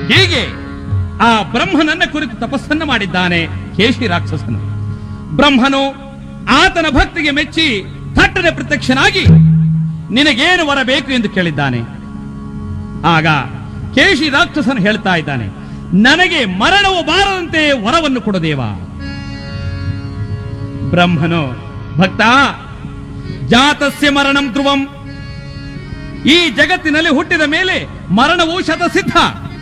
ಹೀಗೆ ಆ ಬ್ರಹ್ಮನನ್ನ ಕುರಿತು ತಪಸ್ಸನ್ನ ಮಾಡಿದ್ದಾನೆ ಕೇಶಿ ರಾಕ್ಷಸನು ಬ್ರಹ್ಮನು ಆತನ ಭಕ್ತಿಗೆ ಮೆಚ್ಚಿ ಥಟ್ಟನೆ ಪ್ರತ್ಯಕ್ಷನಾಗಿ ನಿನಗೇನು ವರ ಬೇಕು ಎಂದು ಕೇಳಿದ್ದಾನೆ ಆಗ ಕೇಶಿ ರಾಕ್ಷಸನು ಹೇಳ್ತಾ ಇದ್ದಾನೆ ನನಗೆ ಮರಣವು ಬಾರದಂತೆ ವರವನ್ನು ಕೊಡದೇವ ಬ್ರಹ್ಮನು ಭಕ್ತ ಜಾತಸ್ಯ ಮರಣಂ ಧ್ರುವಂ ಈ ಜಗತ್ತಿನಲ್ಲಿ ಹುಟ್ಟಿದ ಮೇಲೆ ಮರಣವು ಶತಸಿದ್ಧ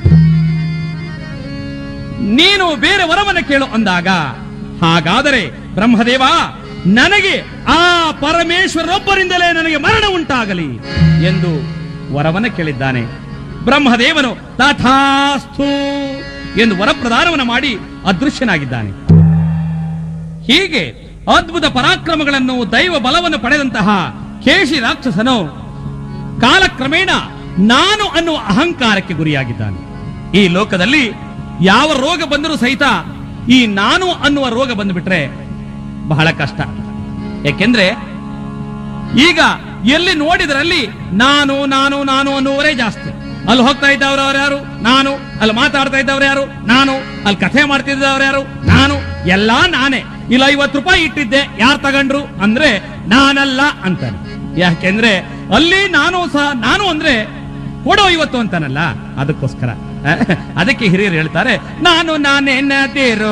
ನೀನು ಬೇರೆ ವರವನ್ನು ಕೇಳು ಅಂದಾಗ ಹಾಗಾದರೆ ಬ್ರಹ್ಮದೇವ ನನಗೆ ಆ ಪರಮೇಶ್ವರೊಬ್ಬರಿಂದಲೇ ನನಗೆ ಮರಣ ಉಂಟಾಗಲಿ ಎಂದು ವರವನ್ನು ಕೇಳಿದ್ದಾನೆ ಬ್ರಹ್ಮದೇವನು ತಥಾಸ್ತು ಎಂದು ವರಪ್ರದಾನವನ್ನು ಮಾಡಿ ಅದೃಶ್ಯನಾಗಿದ್ದಾನೆ ಹೀಗೆ ಅದ್ಭುತ ಪರಾಕ್ರಮಗಳನ್ನು ದೈವ ಬಲವನ್ನು ಪಡೆದಂತಹ ಕೇಶಿ ರಾಕ್ಷಸನು ಕಾಲಕ್ರಮೇಣ ನಾನು ಅನ್ನುವ ಅಹಂಕಾರಕ್ಕೆ ಗುರಿಯಾಗಿದ್ದಾನೆ ಈ ಲೋಕದಲ್ಲಿ ಯಾವ ರೋಗ ಬಂದರೂ ಸಹಿತ ಈ ನಾನು ಅನ್ನುವ ರೋಗ ಬಂದುಬಿಟ್ರೆ ಬಹಳ ಕಷ್ಟ ಯಾಕೆಂದ್ರೆ ಈಗ ಎಲ್ಲಿ ನೋಡಿದ್ರಲ್ಲಿ ನಾನು ನಾನು ನಾನು ಅನ್ನುವರೇ ಜಾಸ್ತಿ ಅಲ್ಲಿ ಹೋಗ್ತಾ ಇದ್ದವ್ರು ಅವ್ರು ಯಾರು ನಾನು ಅಲ್ಲಿ ಮಾತಾಡ್ತಾ ಇದ್ದವ್ರು ಯಾರು ನಾನು ಅಲ್ಲಿ ಕಥೆ ಮಾಡ್ತಿದ್ದವ್ರು ಯಾರು ನಾನು ಎಲ್ಲಾ ನಾನೇ ಇಲ್ಲ ಐವತ್ತು ರೂಪಾಯಿ ಇಟ್ಟಿದ್ದೆ ಯಾರು ತಗೊಂಡ್ರು ಅಂದ್ರೆ ನಾನಲ್ಲ ಅಂತಾನೆ ಯಾಕೆಂದ್ರೆ ಅಲ್ಲಿ ನಾನು ಸಹ ನಾನು ಅಂದ್ರೆ ಕೊಡೋ ಇವತ್ತು ಅಂತಾನಲ್ಲ ಅದಕ್ಕೋಸ್ಕರ ಅದಕ್ಕೆ ಹಿರಿಯರು ಹೇಳ್ತಾರೆ ನಾನು ನಾನೇನದಿರೋ